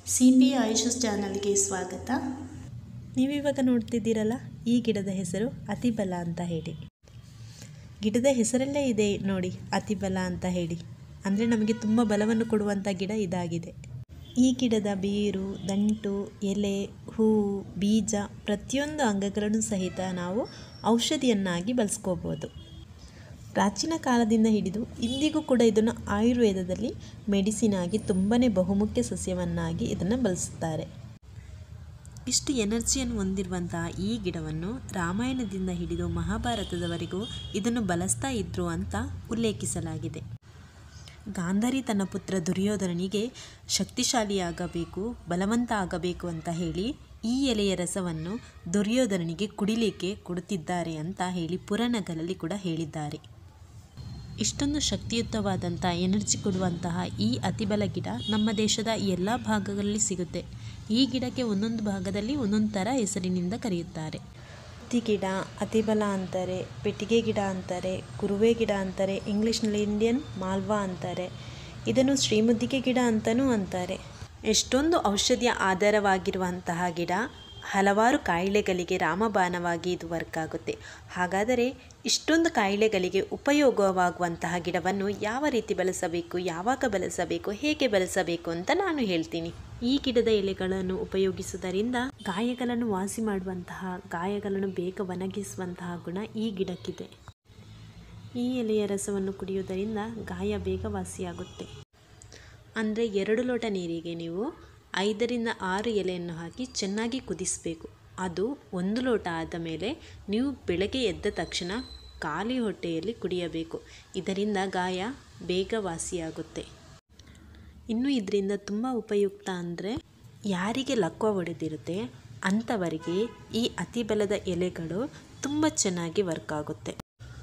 C P ಆಯುಷಸ್ ಚಾನಲ್ಗೆ ಸ್ವಾಗತ ನೀವಿವಾಗ ನೋಡ್ತಿದ್ದೀರಲ್ಲ ಈ ಗಿಡದ ಹೆಸರು ಅತಿಬಲ ಅಂತ ಹೇಳಿ ಗಿಡದ ಹೆಸರಲ್ಲೇ ಇದೆ ನೋಡಿ ಅತಿಬಲ ಅಂತ ಹೇಳಿ ಅಂದರೆ ನಮಗೆ ತುಂಬ ಬಲವನ್ನು ಕೊಡುವಂಥ ಗಿಡ ಇದಾಗಿದೆ ಈ ಗಿಡದ ಬೇರು ದಂಟು ಎಲೆ ಹೂವು ಬೀಜ ಪ್ರತಿಯೊಂದು ಅಂಗಗಳನ್ನು ಸಹಿತ ನಾವು ಔಷಧಿಯನ್ನಾಗಿ ಬಳಸ್ಕೋಬೋದು ಪ್ರಾಚೀನ ಕಾಲದಿಂದ ಹಿಡಿದು ಇಂದಿಗೂ ಕೂಡ ಇದನ್ನು ಆಯುರ್ವೇದದಲ್ಲಿ ಮೆಡಿಸಿನ್ ಆಗಿ ತುಂಬಾ ಬಹುಮುಖ್ಯ ಸಸ್ಯವನ್ನಾಗಿ ಇದನ್ನು ಬಳಸುತ್ತಾರೆ ಇಷ್ಟು ಎನರ್ಜಿಯನ್ನು ಹೊಂದಿರುವಂತಹ ಈ ಗಿಡವನ್ನು ರಾಮಾಯಣದಿಂದ ಹಿಡಿದು ಮಹಾಭಾರತದವರೆಗೂ ಇದನ್ನು ಬಳಸ್ತಾ ಇದ್ರು ಅಂತ ಉಲ್ಲೇಖಿಸಲಾಗಿದೆ ಗಾಂಧಾರಿ ತನ್ನ ಪುತ್ರ ದುರ್ಯೋಧನನಿಗೆ ಶಕ್ತಿಶಾಲಿಯಾಗಬೇಕು ಬಲವಂತ ಆಗಬೇಕು ಅಂತ ಹೇಳಿ ಈ ಎಲೆಯ ರಸವನ್ನು ದುರ್ಯೋಧನನಿಗೆ ಕುಡಿಲಿಕ್ಕೆ ಕೊಡುತ್ತಿದ್ದಾರೆ ಅಂತ ಹೇಳಿ ಪುರಾಣಗಳಲ್ಲಿ ಕೂಡ ಹೇಳಿದ್ದಾರೆ ಇಷ್ಟೊಂದು ಶಕ್ತಿಯುತವಾದಂಥ ಎನರ್ಜಿ ಕೊಡುವಂತಹ ಈ ಅತಿಬಲ ಗಿಡ ನಮ್ಮ ದೇಶದ ಎಲ್ಲ ಭಾಗಗಳಲ್ಲಿ ಸಿಗುತ್ತೆ ಈ ಗಿಡಕ್ಕೆ ಒಂದೊಂದು ಭಾಗದಲ್ಲಿ ಒಂದೊಂದು ಥರ ಹೆಸರಿನಿಂದ ಕರೆಯುತ್ತಾರೆ ಹತ್ತಿ ಗಿಡ ಅತಿಬಲ ಅಂತಾರೆ ಪೆಟ್ಟಿಗೆ ಗಿಡ ಅಂತಾರೆ ಕುರುವೆ ಗಿಡ ಅಂತಾರೆ ಇಂಗ್ಲೀಷ್ನಲ್ಲಿ ಇಂಡಿಯನ್ ಮಾಲ್ವಾ ಅಂತಾರೆ ಇದನ್ನು ಶ್ರೀಮುದ್ದಿಗೆ ಗಿಡ ಅಂತಲೂ ಅಂತಾರೆ ಎಷ್ಟೊಂದು ಔಷಧಿಯ ಆಧಾರವಾಗಿರುವಂತಹ ಗಿಡ ಹಲವಾರು ಕಾಯಿಲೆಗಳಿಗೆ ರಾಮಬಾಣವಾಗಿ ಇದು ವರ್ಕ್ ಆಗುತ್ತೆ ಹಾಗಾದರೆ ಇಷ್ಟೊಂದು ಕಾಯಿಲೆಗಳಿಗೆ ಉಪಯೋಗವಾಗುವಂತಹ ಗಿಡವನ್ನು ಯಾವ ರೀತಿ ಬಳಸಬೇಕು ಯಾವಾಗ ಬಳಸಬೇಕು ಹೇಗೆ ಬಳಸಬೇಕು ಅಂತ ನಾನು ಹೇಳ್ತೀನಿ ಈ ಗಿಡದ ಎಲೆಗಳನ್ನು ಉಪಯೋಗಿಸುವುದರಿಂದ ಗಾಯಗಳನ್ನು ವಾಸಿ ಮಾಡುವಂತಹ ಗಾಯಗಳನ್ನು ಬೇಗ ಒಣಗಿಸುವಂತಹ ಗುಣ ಈ ಗಿಡಕ್ಕಿದೆ ಈ ಎಲೆಯ ರಸವನ್ನು ಕುಡಿಯುವುದರಿಂದ ಗಾಯ ಬೇಗ ವಾಸಿಯಾಗುತ್ತೆ ಅಂದರೆ ಎರಡು ಲೋಟ ನೀರಿಗೆ ನೀವು ಐದರಿಂದ ಆರು ಎಲೆಯನ್ನು ಹಾಕಿ ಚೆನ್ನಾಗಿ ಕುದಿಸಬೇಕು ಅದು ಒಂದು ಲೋಟ ಆದ ಮೇಲೆ ನೀವು ಬೆಳಗ್ಗೆ ಎದ್ದ ತಕ್ಷಣ ಖಾಲಿ ಹೊಟ್ಟೆಯಲ್ಲಿ ಕುಡಿಯಬೇಕು ಇದರಿಂದ ಗಾಯ ಬೇಗ ವಾಸಿಯಾಗುತ್ತೆ ಇನ್ನು ಇದರಿಂದ ತುಂಬ ಉಪಯುಕ್ತ ಅಂದರೆ ಯಾರಿಗೆ ಲಕ್ವ ಹೊಡೆದಿರುತ್ತೆ ಅಂಥವರಿಗೆ ಈ ಅತಿ ಬಲದ ಎಲೆಗಳು ತುಂಬ ಚೆನ್ನಾಗಿ ವರ್ಕ್ ಆಗುತ್ತೆ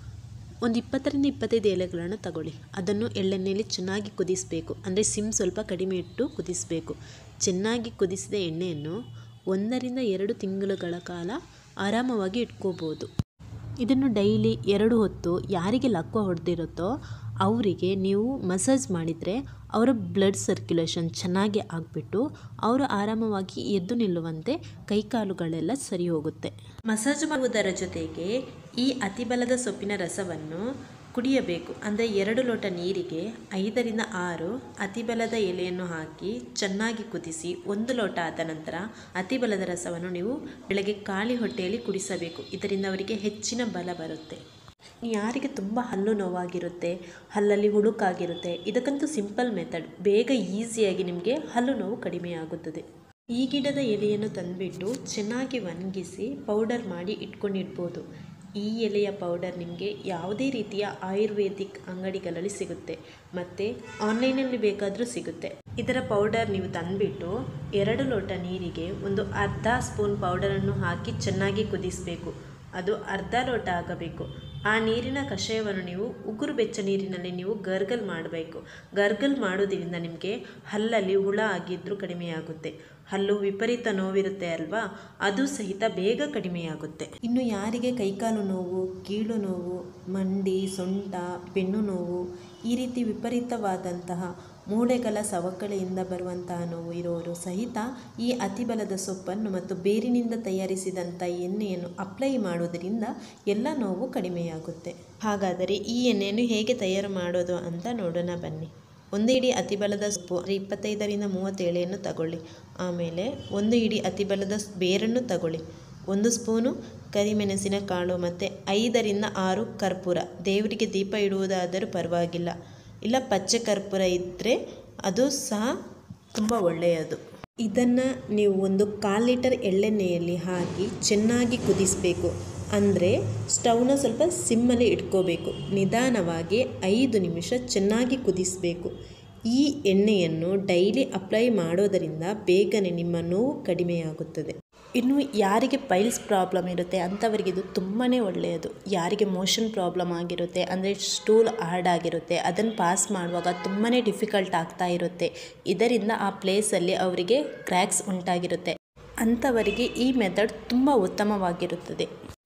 ಒಂದು ಇಪ್ಪತ್ತರಿಂದ ಇಪ್ಪತ್ತೈದು ಎಲೆಗಳನ್ನು ತಗೊಳ್ಳಿ ಅದನ್ನು ಎಳ್ಳೆಣ್ಣೆಯಲ್ಲಿ ಚೆನ್ನಾಗಿ ಕುದಿಸಬೇಕು ಅಂದರೆ ಸಿಮ್ ಸ್ವಲ್ಪ ಕಡಿಮೆ ಇಟ್ಟು ಕುದಿಸಬೇಕು ಚೆನ್ನಾಗಿ ಕುದಿಸಿದ ಎಣ್ಣೆಯನ್ನು ಒಂದರಿಂದ ಎರಡು ತಿಂಗಳುಗಳ ಕಾಲ ಆರಾಮವಾಗಿ ಇಟ್ಕೋಬೋದು ಇದನ್ನು ಡೈಲಿ ಎರಡು ಹೊತ್ತು ಯಾರಿಗೆ ಲಕ್ವ ಹೊಡೆದಿರುತ್ತೋ ಅವರಿಗೆ ನೀವು ಮಸಾಜ್ ಮಾಡಿದರೆ ಅವರ ಬ್ಲಡ್ ಸರ್ಕ್ಯುಲೇಷನ್ ಚೆನ್ನಾಗಿ ಆಗಿಬಿಟ್ಟು ಅವರು ಆರಾಮವಾಗಿ ಎದ್ದು ನಿಲ್ಲುವಂತೆ ಕೈಕಾಲುಗಳೆಲ್ಲ ಸರಿ ಹೋಗುತ್ತೆ ಮಸಾಜ್ ಮಾಡುವುದರ ಜೊತೆಗೆ ಈ ಅತಿಬಲದ ಸೊಪ್ಪಿನ ರಸವನ್ನು ಕುಡಿಯಬೇಕು ಅಂದರೆ ಎರಡು ಲೋಟ ನೀರಿಗೆ ಐದರಿಂದ ಆರು ಅತಿಬಲದ ಎಲೆಯನ್ನು ಹಾಕಿ ಚೆನ್ನಾಗಿ ಕುದಿಸಿ ಒಂದು ಲೋಟ ಆದ ನಂತರ ಅತಿಬಲದ ರಸವನ್ನು ನೀವು ಬೆಳಗ್ಗೆ ಖಾಲಿ ಹೊಟ್ಟೆಯಲ್ಲಿ ಕುಡಿಸಬೇಕು ಇದರಿಂದ ಅವರಿಗೆ ಹೆಚ್ಚಿನ ಬಲ ಬರುತ್ತೆ ಯಾರಿಗೆ ತುಂಬ ಹಲ್ಲು ನೋವಾಗಿರುತ್ತೆ ಹಲ್ಲಲ್ಲಿ ಹುಳುಕಾಗಿರುತ್ತೆ ಇದಕ್ಕಂತೂ ಸಿಂಪಲ್ ಮೆಥಡ್ ಬೇಗ ಈಸಿಯಾಗಿ ನಿಮಗೆ ಹಲ್ಲು ನೋವು ಕಡಿಮೆಯಾಗುತ್ತದೆ ಈ ಗಿಡದ ಎಲೆಯನ್ನು ತಂದುಬಿಟ್ಟು ಚೆನ್ನಾಗಿ ಒಣಗಿಸಿ ಪೌಡರ್ ಮಾಡಿ ಇಟ್ಕೊಂಡಿಡ್ಬೋದು ಈ ಎಲೆಯ ಪೌಡರ್ ನಿಮಗೆ ಯಾವುದೇ ರೀತಿಯ ಆಯುರ್ವೇದಿಕ್ ಅಂಗಡಿಗಳಲ್ಲಿ ಸಿಗುತ್ತೆ ಮತ್ತು ಆನ್ಲೈನಲ್ಲಿ ಬೇಕಾದರೂ ಸಿಗುತ್ತೆ ಇದರ ಪೌಡರ್ ನೀವು ತಂದುಬಿಟ್ಟು ಎರಡು ಲೋಟ ನೀರಿಗೆ ಒಂದು ಅರ್ಧ ಸ್ಪೂನ್ ಪೌಡರನ್ನು ಹಾಕಿ ಚೆನ್ನಾಗಿ ಕುದಿಸಬೇಕು ಅದು ಅರ್ಧ ಲೋಟ ಆಗಬೇಕು ಆ ನೀರಿನ ಕಷಾಯವನ್ನು ನೀವು ಉಗುರು ಬೆಚ್ಚ ನೀರಿನಲ್ಲಿ ನೀವು ಗರ್ಗಲ್ ಮಾಡಬೇಕು ಗರ್ಗಲ್ ಮಾಡೋದ್ರಿಂದ ನಿಮಗೆ ಹಲ್ಲಲ್ಲಿ ಹುಳ ಆಗಿದ್ದರೂ ಕಡಿಮೆಯಾಗುತ್ತೆ ಹಲ್ಲು ವಿಪರೀತ ನೋವಿರುತ್ತೆ ಅಲ್ವಾ ಅದು ಸಹಿತ ಬೇಗ ಕಡಿಮೆಯಾಗುತ್ತೆ ಇನ್ನು ಯಾರಿಗೆ ಕೈಕಾಲು ನೋವು ಕೀಳು ನೋವು ಮಂಡಿ ಸೊಂಟ ಬೆನ್ನು ನೋವು ಈ ರೀತಿ ವಿಪರೀತವಾದಂತಹ ಮೂಳೆಗಳ ಸವಕಳಿಯಿಂದ ಬರುವಂತಹ ನೋವು ಇರೋರು ಸಹಿತ ಈ ಅತಿಬಲದ ಸೊಪ್ಪನ್ನು ಮತ್ತು ಬೇರಿನಿಂದ ತಯಾರಿಸಿದಂಥ ಎಣ್ಣೆಯನ್ನು ಅಪ್ಲೈ ಮಾಡೋದರಿಂದ ಎಲ್ಲ ನೋವು ಕಡಿಮೆಯಾಗುತ್ತೆ ಹಾಗಾದರೆ ಈ ಎಣ್ಣೆಯನ್ನು ಹೇಗೆ ತಯಾರು ಮಾಡೋದು ಅಂತ ನೋಡೋಣ ಬನ್ನಿ ಒಂದು ಇಡೀ ಅತಿಬಲದ ಸೊಪ್ಪು ಅಂದರೆ ಇಪ್ಪತ್ತೈದರಿಂದ ಮೂವತ್ತು ಎಳೆಯನ್ನು ತಗೊಳ್ಳಿ ಆಮೇಲೆ ಒಂದು ಇಡೀ ಅತಿಬಲದ ಬೇರನ್ನು ತಗೊಳ್ಳಿ ಒಂದು ಸ್ಪೂನು ಕರಿಮೆಣಸಿನ ಕಾಳು ಮತ್ತು ಐದರಿಂದ ಆರು ಕರ್ಪೂರ ದೇವರಿಗೆ ದೀಪ ಇಡುವುದಾದರೂ ಪರವಾಗಿಲ್ಲ ಇಲ್ಲ ಪಚ್ಚೆ ಕರ್ಪೂರ ಇದ್ದರೆ ಅದು ಸಹ ತುಂಬ ಒಳ್ಳೆಯದು ಇದನ್ನು ನೀವು ಒಂದು ಕಾಲು ಲೀಟರ್ ಎಳ್ಳೆಣ್ಣೆಯಲ್ಲಿ ಹಾಕಿ ಚೆನ್ನಾಗಿ ಕುದಿಸಬೇಕು ಅಂದರೆ ಸ್ಟವ್ನ ಸ್ವಲ್ಪ ಸಿಮ್ಮಲ್ಲಿ ಇಟ್ಕೋಬೇಕು ನಿಧಾನವಾಗಿ ಐದು ನಿಮಿಷ ಚೆನ್ನಾಗಿ ಕುದಿಸಬೇಕು ಈ ಎಣ್ಣೆಯನ್ನು ಡೈಲಿ ಅಪ್ಲೈ ಮಾಡೋದರಿಂದ ಬೇಗನೆ ನಿಮ್ಮ ನೋವು ಕಡಿಮೆಯಾಗುತ್ತದೆ ಇನ್ನು ಯಾರಿಗೆ ಪೈಲ್ಸ್ ಪ್ರಾಬ್ಲಮ್ ಇರುತ್ತೆ ಅಂಥವರಿಗೆ ಇದು ತುಂಬಾ ಒಳ್ಳೆಯದು ಯಾರಿಗೆ ಮೋಷನ್ ಪ್ರಾಬ್ಲಮ್ ಆಗಿರುತ್ತೆ ಅಂದರೆ ಸ್ಟೂಲ್ ಹಾರ್ಡ್ ಆಗಿರುತ್ತೆ ಅದನ್ನು ಪಾಸ್ ಮಾಡುವಾಗ ತುಂಬಾ ಡಿಫಿಕಲ್ಟ್ ಆಗ್ತಾ ಇರುತ್ತೆ ಇದರಿಂದ ಆ ಪ್ಲೇಸಲ್ಲಿ ಅವರಿಗೆ ಕ್ರ್ಯಾಕ್ಸ್ ಉಂಟಾಗಿರುತ್ತೆ ಅಂಥವರಿಗೆ ಈ ಮೆಥಡ್ ತುಂಬ ಉತ್ತಮವಾಗಿರುತ್ತದೆ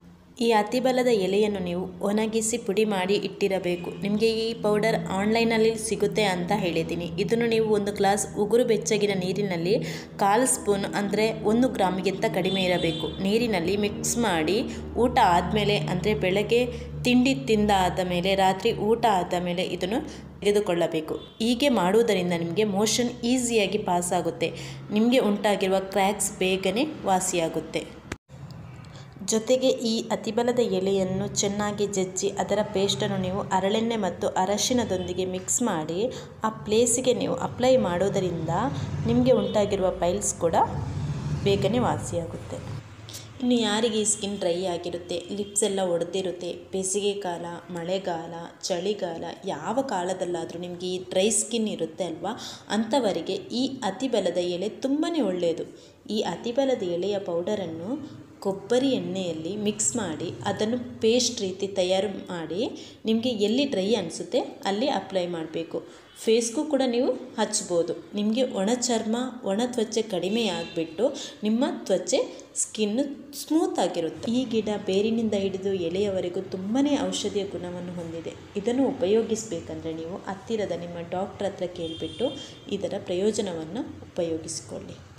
ಈ ಅತಿಬಲದ ಎಲೆಯನ್ನು ನೀವು ಒಣಗಿಸಿ ಪುಡಿ ಮಾಡಿ ಇಟ್ಟಿರಬೇಕು ನಿಮಗೆ ಈ ಪೌಡರ್ ಆನ್ಲೈನಲ್ಲಿ ಸಿಗುತ್ತೆ ಅಂತ ಹೇಳಿದ್ದೀನಿ ಇದನ್ನು ನೀವು ಒಂದು ಗ್ಲಾಸ್ ಉಗುರು ಬೆಚ್ಚಗಿನ ನೀರಿನಲ್ಲಿ ಕಾಲು ಸ್ಪೂನ್ ಅಂದರೆ ಒಂದು ಗ್ರಾಮಿಗಿಂತ ಕಡಿಮೆ ಇರಬೇಕು ನೀರಿನಲ್ಲಿ ಮಿಕ್ಸ್ ಮಾಡಿ ಊಟ ಆದಮೇಲೆ ಅಂದರೆ ಬೆಳಗ್ಗೆ ತಿಂಡಿ ತಿಂದಾದ ಮೇಲೆ ರಾತ್ರಿ ಊಟ ಆದ ಮೇಲೆ ಇದನ್ನು ತೆಗೆದುಕೊಳ್ಳಬೇಕು ಹೀಗೆ ಮಾಡುವುದರಿಂದ ನಿಮಗೆ ಮೋಷನ್ ಈಸಿಯಾಗಿ ಪಾಸ್ ಆಗುತ್ತೆ ನಿಮಗೆ ಉಂಟಾಗಿರುವ ಕ್ರ್ಯಾಕ್ಸ್ ಬೇಗನೆ ವಾಸಿಯಾಗುತ್ತೆ ಜೊತೆಗೆ ಈ ಅತಿಬಲದ ಎಲೆಯನ್ನು ಚೆನ್ನಾಗಿ ಜಜ್ಜಿ ಅದರ ಪೇಸ್ಟನ್ನು ನೀವು ಹರಳೆಣ್ಣೆ ಮತ್ತು ಅರಶಿನದೊಂದಿಗೆ ಮಿಕ್ಸ್ ಮಾಡಿ ಆ ಪ್ಲೇಸಿಗೆ ನೀವು ಅಪ್ಲೈ ಮಾಡೋದರಿಂದ ನಿಮಗೆ ಉಂಟಾಗಿರುವ ಪೈಲ್ಸ್ ಕೂಡ ಬೇಗನೆ ವಾಸಿಯಾಗುತ್ತೆ ಇನ್ನು ಯಾರಿಗೆ ಈ ಸ್ಕಿನ್ ಡ್ರೈ ಆಗಿರುತ್ತೆ ಲಿಪ್ಸ್ ಎಲ್ಲ ಒಡೆದಿರುತ್ತೆ ಬೇಸಿಗೆ ಕಾಲ ಮಳೆಗಾಲ ಚಳಿಗಾಲ ಯಾವ ಕಾಲದಲ್ಲಾದರೂ ನಿಮಗೆ ಈ ಡ್ರೈ ಸ್ಕಿನ್ ಇರುತ್ತೆ ಅಲ್ವಾ ಅಂಥವರಿಗೆ ಈ ಅತಿಬಲದ ಎಲೆ ತುಂಬಾ ಒಳ್ಳೆಯದು ಈ ಅತಿಬಲದ ಎಲೆಯ ಪೌಡರನ್ನು ಕೊಬ್ಬರಿ ಎಣ್ಣೆಯಲ್ಲಿ ಮಿಕ್ಸ್ ಮಾಡಿ ಅದನ್ನು ಪೇಸ್ಟ್ ರೀತಿ ತಯಾರು ಮಾಡಿ ನಿಮಗೆ ಎಲ್ಲಿ ಡ್ರೈ ಅನಿಸುತ್ತೆ ಅಲ್ಲಿ ಅಪ್ಲೈ ಮಾಡಬೇಕು ಫೇಸ್ಗೂ ಕೂಡ ನೀವು ಹಚ್ಬೋದು ನಿಮಗೆ ಒಣ ಚರ್ಮ ಒಣ ತ್ವಚೆ ಕಡಿಮೆ ಆಗಿಬಿಟ್ಟು ನಿಮ್ಮ ತ್ವಚೆ ಸ್ಕಿನ್ನು ಸ್ಮೂತ್ ಆಗಿರುತ್ತೆ ಈ ಗಿಡ ಬೇರಿನಿಂದ ಹಿಡಿದು ಎಲೆಯವರೆಗೂ ತುಂಬಾ ಔಷಧಿಯ ಗುಣವನ್ನು ಹೊಂದಿದೆ ಇದನ್ನು ಉಪಯೋಗಿಸಬೇಕಂದ್ರೆ ನೀವು ಹತ್ತಿರದ ನಿಮ್ಮ ಡಾಕ್ಟ್ರ್ ಹತ್ರ ಕೇಳಿಬಿಟ್ಟು ಇದರ ಪ್ರಯೋಜನವನ್ನು ಉಪಯೋಗಿಸಿಕೊಳ್ಳಿ